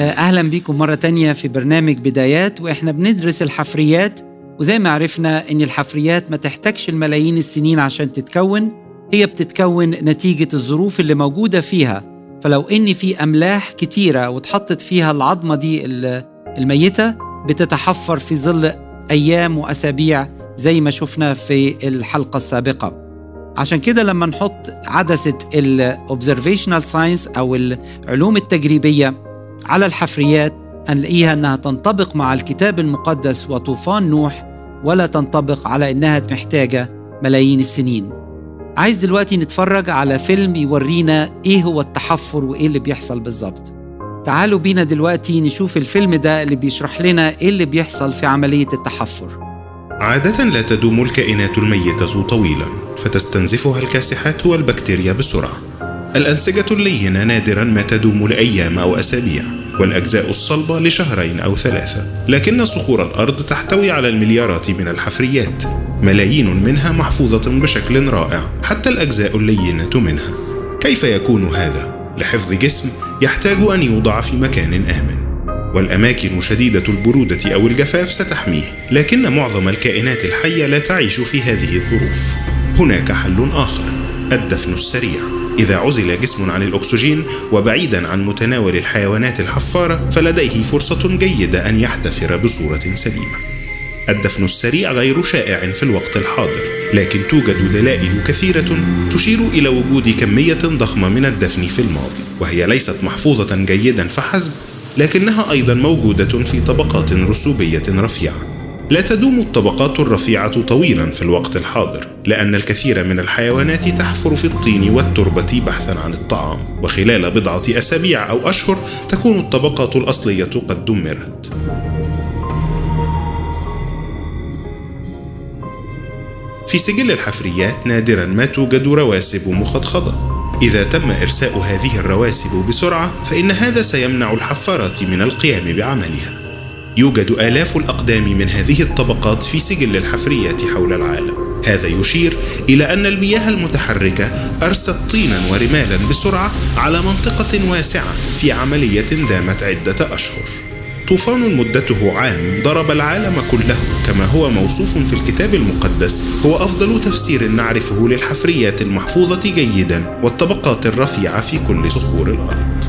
أهلا بيكم مرة تانية في برنامج بدايات وإحنا بندرس الحفريات وزي ما عرفنا إن الحفريات ما تحتاجش الملايين السنين عشان تتكون هي بتتكون نتيجة الظروف اللي موجودة فيها فلو إن في أملاح كتيرة وتحطت فيها العظمة دي الميتة بتتحفر في ظل أيام وأسابيع زي ما شفنا في الحلقة السابقة عشان كده لما نحط عدسة الأوبزرفيشنال ساينس أو العلوم التجريبية على الحفريات هنلاقيها أنها تنطبق مع الكتاب المقدس وطوفان نوح ولا تنطبق على أنها محتاجة ملايين السنين عايز دلوقتي نتفرج على فيلم يورينا إيه هو التحفر وإيه اللي بيحصل بالظبط تعالوا بينا دلوقتي نشوف الفيلم ده اللي بيشرح لنا إيه اللي بيحصل في عملية التحفر عادة لا تدوم الكائنات الميتة طويلا فتستنزفها الكاسحات والبكتيريا بسرعة الأنسجة اللينة نادرا ما تدوم لأيام أو أسابيع والأجزاء الصلبة لشهرين أو ثلاثة لكن صخور الأرض تحتوي على المليارات من الحفريات ملايين منها محفوظة بشكل رائع حتى الأجزاء اللينة منها كيف يكون هذا؟ لحفظ جسم يحتاج أن يوضع في مكان آمن والأماكن شديدة البرودة أو الجفاف ستحميه لكن معظم الكائنات الحية لا تعيش في هذه الظروف هناك حل آخر الدفن السريع إذا عزل جسم عن الأكسجين وبعيدا عن متناول الحيوانات الحفارة فلديه فرصة جيدة أن يحتفر بصورة سليمة الدفن السريع غير شائع في الوقت الحاضر لكن توجد دلائل كثيرة تشير إلى وجود كمية ضخمة من الدفن في الماضي وهي ليست محفوظة جيدا فحسب لكنها أيضا موجودة في طبقات رسوبية رفيعة لا تدوم الطبقات الرفيعة طويلا في الوقت الحاضر لأن الكثير من الحيوانات تحفر في الطين والتربة بحثا عن الطعام وخلال بضعة أسابيع أو أشهر تكون الطبقات الأصلية قد دمرت في سجل الحفريات نادرا ما توجد رواسب مخضخضة إذا تم إرساء هذه الرواسب بسرعة فإن هذا سيمنع الحفارة من القيام بعملها. يوجد آلاف الأقدام من هذه الطبقات في سجل الحفريات حول العالم. هذا يشير إلى أن المياه المتحركة أرست طينا ورمالا بسرعة على منطقة واسعة في عملية دامت عدة أشهر. طوفان مدته عام ضرب العالم كله كما هو موصوف في الكتاب المقدس هو افضل تفسير نعرفه للحفريات المحفوظه جيدا والطبقات الرفيعه في كل صخور الارض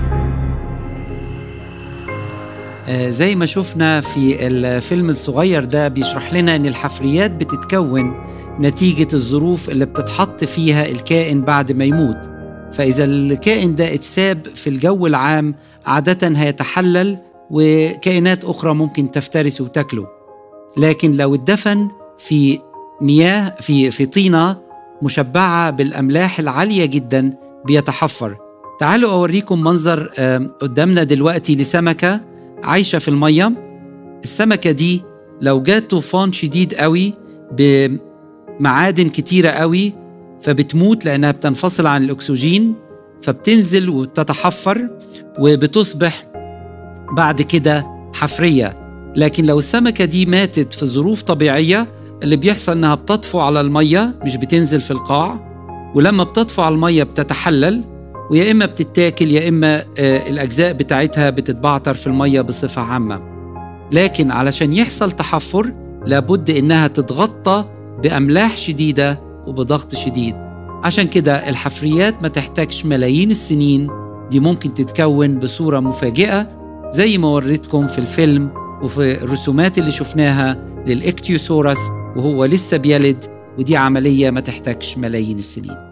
آه، زي ما شفنا في الفيلم الصغير ده بيشرح لنا ان الحفريات بتتكون نتيجه الظروف اللي بتتحط فيها الكائن بعد ما يموت فاذا الكائن ده اتساب في الجو العام عاده هيتحلل وكائنات أخرى ممكن تفترس وتاكله لكن لو اتدفن في مياه في في طينة مشبعة بالأملاح العالية جدا بيتحفر تعالوا أوريكم منظر قدامنا دلوقتي لسمكة عايشة في المية السمكة دي لو جات طوفان شديد قوي بمعادن كتيرة قوي فبتموت لأنها بتنفصل عن الأكسجين فبتنزل وتتحفر وبتصبح بعد كده حفرية لكن لو السمكة دي ماتت في ظروف طبيعية اللي بيحصل إنها بتطفو على المية مش بتنزل في القاع ولما بتطفو على المية بتتحلل ويا إما بتتاكل يا إما آه، الأجزاء بتاعتها بتتبعتر في المية بصفة عامة لكن علشان يحصل تحفر لابد إنها تتغطى بأملاح شديدة وبضغط شديد عشان كده الحفريات ما تحتاجش ملايين السنين دي ممكن تتكون بصورة مفاجئة زي ما وريتكم في الفيلم وفي الرسومات اللي شفناها للإكتيوسورس وهو لسه بيلد ودي عملية ما تحتاجش ملايين السنين